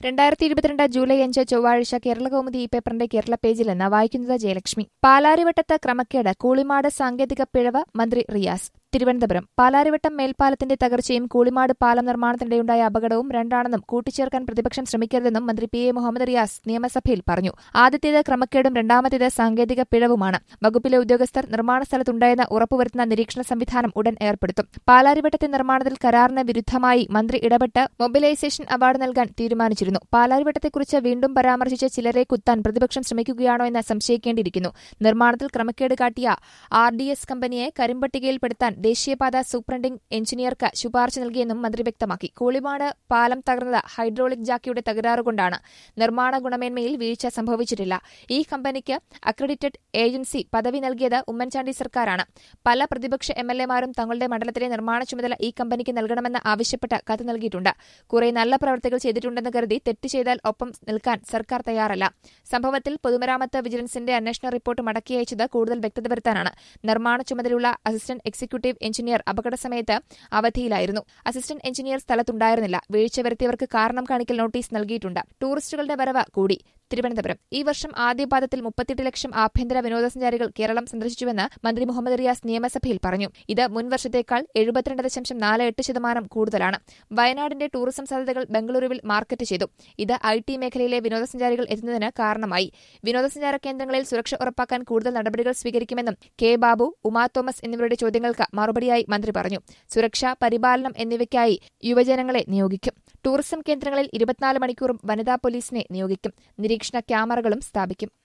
രണ്ടായിരത്തി ഇരുപത്തിരണ്ട് ജൂലൈ അഞ്ച് ചൊവ്വാഴ്ച കേരളകൗമുദി ഈ പേപ്പറിന്റെ കേരള പേജിൽ നിന്ന് വായിക്കുന്നത് ജയലക്ഷ്മി പാലാരിവട്ടത്ത് ക്രമക്കേട് കൂളിമാട് സാങ്കേതിക പിഴവ് മന്ത്രി റിയാസ് തിരുവനന്തപുരം പാലാരിവട്ടം മേൽപ്പാലത്തിന്റെ തകർച്ചയും കൂളിമാട് പാലം നിർമ്മാണത്തിനിടെയുണ്ടായ അപകടവും രണ്ടാണെന്നും കൂട്ടിച്ചേർക്കാൻ പ്രതിപക്ഷം ശ്രമിക്കരുതെന്നും മന്ത്രി പി എ മുഹമ്മദ് റിയാസ് നിയമസഭയിൽ പറഞ്ഞു ആദ്യത്തേത് ക്രമക്കേടും രണ്ടാമത്തേത് സാങ്കേതിക പിഴവുമാണ് വകുപ്പിലെ ഉദ്യോഗസ്ഥർ നിർമ്മാണ സ്ഥലത്തുണ്ടായെന്ന് ഉറപ്പുവരുത്തുന്ന നിരീക്ഷണ സംവിധാനം ഉടൻ ഏർപ്പെടുത്തും പാലാരിവട്ടത്തെ നിർമ്മാണത്തിൽ കരാറിന് വിരുദ്ധമായി മന്ത്രി ഇടപെട്ട് മൊബിലൈസേഷൻ അവാർഡ് നൽകാൻ തീരുമാനിച്ചിരുന്നു പാലാരിവട്ടത്തെക്കുറിച്ച് വീണ്ടും പരാമർശിച്ച് ചിലരെ കുത്താൻ പ്രതിപക്ഷം ശ്രമിക്കുകയാണോ എന്ന് സംശയിക്കേണ്ടിയിരിക്കുന്നു നിർമ്മാണത്തിൽ ക്രമക്കേട് കാട്ടിയ ആർ ഡി എസ് കമ്പനിയെ കരിമ്പട്ടികയിൽപ്പെടുത്താൻ ദേശീയപാത സൂപ്രണ്ടിംഗ് എഞ്ചിനീയർക്ക് ശുപാർശ നൽകിയെന്നും മന്ത്രി വ്യക്തമാക്കി കൂളിമാട് പാലം തകർന്നത് ഹൈഡ്രോളിക് ജാക്കിയുടെ തകരാറുകൊണ്ടാണ് നിർമ്മാണ ഗുണമേന്മയിൽ വീഴ്ച സംഭവിച്ചിട്ടില്ല ഈ കമ്പനിക്ക് അക്രഡിറ്റഡ് ഏജൻസി പദവി നൽകിയത് ഉമ്മൻചാണ്ടി സർക്കാരാണ് പല പ്രതിപക്ഷ എം എൽ എമാരും തങ്ങളുടെ മണ്ഡലത്തിലെ നിർമ്മാണ ചുമതല ഈ കമ്പനിക്ക് നൽകണമെന്ന് ആവശ്യപ്പെട്ട് കത്ത് നൽകിയിട്ടുണ്ട് കുറെ നല്ല പ്രവർത്തികൾ ചെയ്തിട്ടുണ്ടെന്ന് കരുതി തെറ്റ് ചെയ്താൽ ഒപ്പം നിൽക്കാൻ സർക്കാർ തയ്യാറല്ല സംഭവത്തിൽ പൊതുമരാമത്ത് വിജിലൻസിന്റെ അന്വേഷണ റിപ്പോർട്ട് മടക്കി അയച്ചത് കൂടുതൽ വ്യക്തത വരുത്താനാണ് നിർമ്മാണ ചുമതലയുള്ള അസിസ്റ്റന്റ് എക്സിക്യൂട്ടീവ് എഞ്ചിനീയർ അപകട സമയത്ത് അവധിയിലായിരുന്നു അസിസ്റ്റന്റ് എഞ്ചിനീയർ സ്ഥലത്തുണ്ടായിരുന്നില്ല വീഴ്ച വരുത്തിയവർക്ക് കാരണം കാണിക്കൽ നോട്ടീസ് നൽകിയിട്ടുണ്ട് ടൂറിസ്റ്റുകളുടെ വരവ് കൂടി തിരുവനന്തപുരം ഈ വർഷം ആദ്യപാദത്തിൽ മുപ്പത്തിയെട്ട് ലക്ഷം ആഭ്യന്തര വിനോദസഞ്ചാരികൾ കേരളം സന്ദർശിച്ചുവെന്ന് മന്ത്രി മുഹമ്മദ് റിയാസ് നിയമസഭയിൽ പറഞ്ഞു ഇത് മുൻ വർഷത്തേക്കാൾ എഴുപത്തിരണ്ട് ദശാംശം നാല് എട്ട് ശതമാനം കൂടുതലാണ് വയനാടിന്റെ ടൂറിസം സാധ്യതകൾ ബംഗളൂരുവിൽ മാർക്കറ്റ് ചെയ്തു ഇത് ഐ ടി മേഖലയിലെ വിനോദസഞ്ചാരികൾ എത്തുന്നതിന് കാരണമായി വിനോദസഞ്ചാര കേന്ദ്രങ്ങളിൽ സുരക്ഷ ഉറപ്പാക്കാൻ കൂടുതൽ നടപടികൾ സ്വീകരിക്കുമെന്നും കെ ബാബു ഉമാ തോമസ് എന്നിവരുടെ ചോദ്യങ്ങൾക്ക് മറുപടിയായി മന്ത്രി പറഞ്ഞു സുരക്ഷ പരിപാലനം എന്നിവയ്ക്കായി യുവജനങ്ങളെ നിയോഗിക്കും ടൂറിസം കേന്ദ്രങ്ങളിൽ ഇരുപത്തിനാല് മണിക്കൂറും വനിതാ പോലീസിനെ നിയോഗിക്കും നിരീക്ഷണ ക്യാമറകളും സ്ഥാപിക്കും